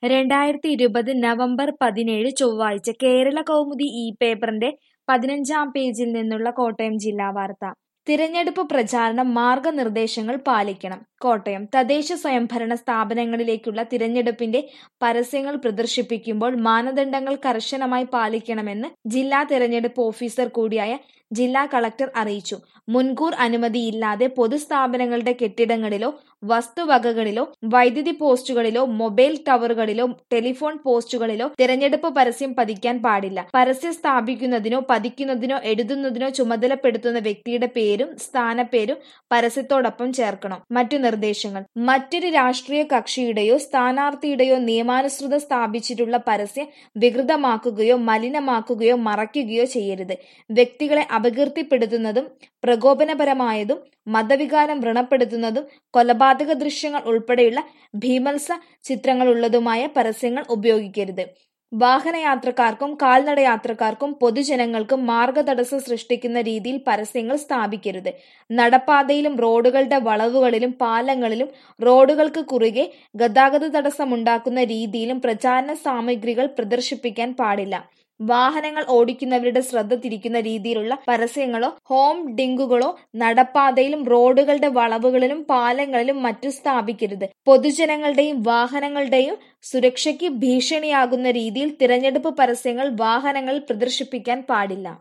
രണ്ടായിരത്തി ഇരുപത് നവംബർ പതിനേഴ് ചൊവ്വാഴ്ച കേരള കൗമുദി ഈ പേപ്പറിന്റെ പതിനഞ്ചാം പേജിൽ നിന്നുള്ള കോട്ടയം ജില്ലാ വാർത്ത തിരഞ്ഞെടുപ്പ് പ്രചാരണം മാർഗനിർദ്ദേശങ്ങൾ പാലിക്കണം കോട്ടയം തദ്ദേശ സ്വയംഭരണ സ്ഥാപനങ്ങളിലേക്കുള്ള തിരഞ്ഞെടുപ്പിന്റെ പരസ്യങ്ങൾ പ്രദർശിപ്പിക്കുമ്പോൾ മാനദണ്ഡങ്ങൾ കർശനമായി പാലിക്കണമെന്ന് ജില്ലാ തിരഞ്ഞെടുപ്പ് ഓഫീസർ കൂടിയായ ജില്ലാ കളക്ടർ അറിയിച്ചു മുൻകൂർ അനുമതിയില്ലാതെ പൊതുസ്ഥാപനങ്ങളുടെ കെട്ടിടങ്ങളിലോ വസ്തുവകകളിലോ വൈദ്യുതി പോസ്റ്റുകളിലോ മൊബൈൽ ടവറുകളിലോ ടെലിഫോൺ പോസ്റ്റുകളിലോ തിരഞ്ഞെടുപ്പ് പരസ്യം പതിക്കാൻ പാടില്ല പരസ്യം സ്ഥാപിക്കുന്നതിനോ പതിക്കുന്നതിനോ എഴുതുന്നതിനോ ചുമതലപ്പെടുത്തുന്ന വ്യക്തിയുടെ പേരും സ്ഥാനപ്പേരും പരസ്യത്തോടൊപ്പം ചേർക്കണം മറ്റു നിർദ്ദേശങ്ങൾ മറ്റൊരു രാഷ്ട്രീയ കക്ഷിയുടെയോ സ്ഥാനാർത്ഥിയുടെയോ നിയമാനുസൃത സ്ഥാപിച്ചിട്ടുള്ള പരസ്യം വികൃതമാക്കുകയോ മലിനമാക്കുകയോ മറയ്ക്കുകയോ ചെയ്യരുത് വ്യക്തികളെ അപകീർത്തിപ്പെടുത്തുന്നതും പ്രകോപനപരമായതും മതവികാരം വ്രണപ്പെടുത്തുന്നതും കൊലപാതക ദൃശ്യങ്ങൾ ഉൾപ്പെടെയുള്ള ഭീമത്സ ചിത്രങ്ങളുള്ളതുമായ പരസ്യങ്ങൾ ഉപയോഗിക്കരുത് വാഹനയാത്രക്കാർക്കും കാൽനടയാത്രക്കാർക്കും പൊതുജനങ്ങൾക്കും മാർഗതടസ്സം സൃഷ്ടിക്കുന്ന രീതിയിൽ പരസ്യങ്ങൾ സ്ഥാപിക്കരുത് നടപ്പാതയിലും റോഡുകളുടെ വളവുകളിലും പാലങ്ങളിലും റോഡുകൾക്ക് കുറുകെ ഗതാഗത തടസ്സമുണ്ടാക്കുന്ന രീതിയിലും പ്രചാരണ സാമഗ്രികൾ പ്രദർശിപ്പിക്കാൻ പാടില്ല വാഹനങ്ങൾ ഓടിക്കുന്നവരുടെ ശ്രദ്ധ തിരിക്കുന്ന രീതിയിലുള്ള പരസ്യങ്ങളോ ഹോം ഡിങ്കുകളോ നടപ്പാതയിലും റോഡുകളുടെ വളവുകളിലും പാലങ്ങളിലും മറ്റും സ്ഥാപിക്കരുത് പൊതുജനങ്ങളുടെയും വാഹനങ്ങളുടെയും സുരക്ഷയ്ക്ക് ഭീഷണിയാകുന്ന രീതിയിൽ തിരഞ്ഞെടുപ്പ് പരസ്യങ്ങൾ വാഹനങ്ങളിൽ പ്രദർശിപ്പിക്കാൻ പാടില്ല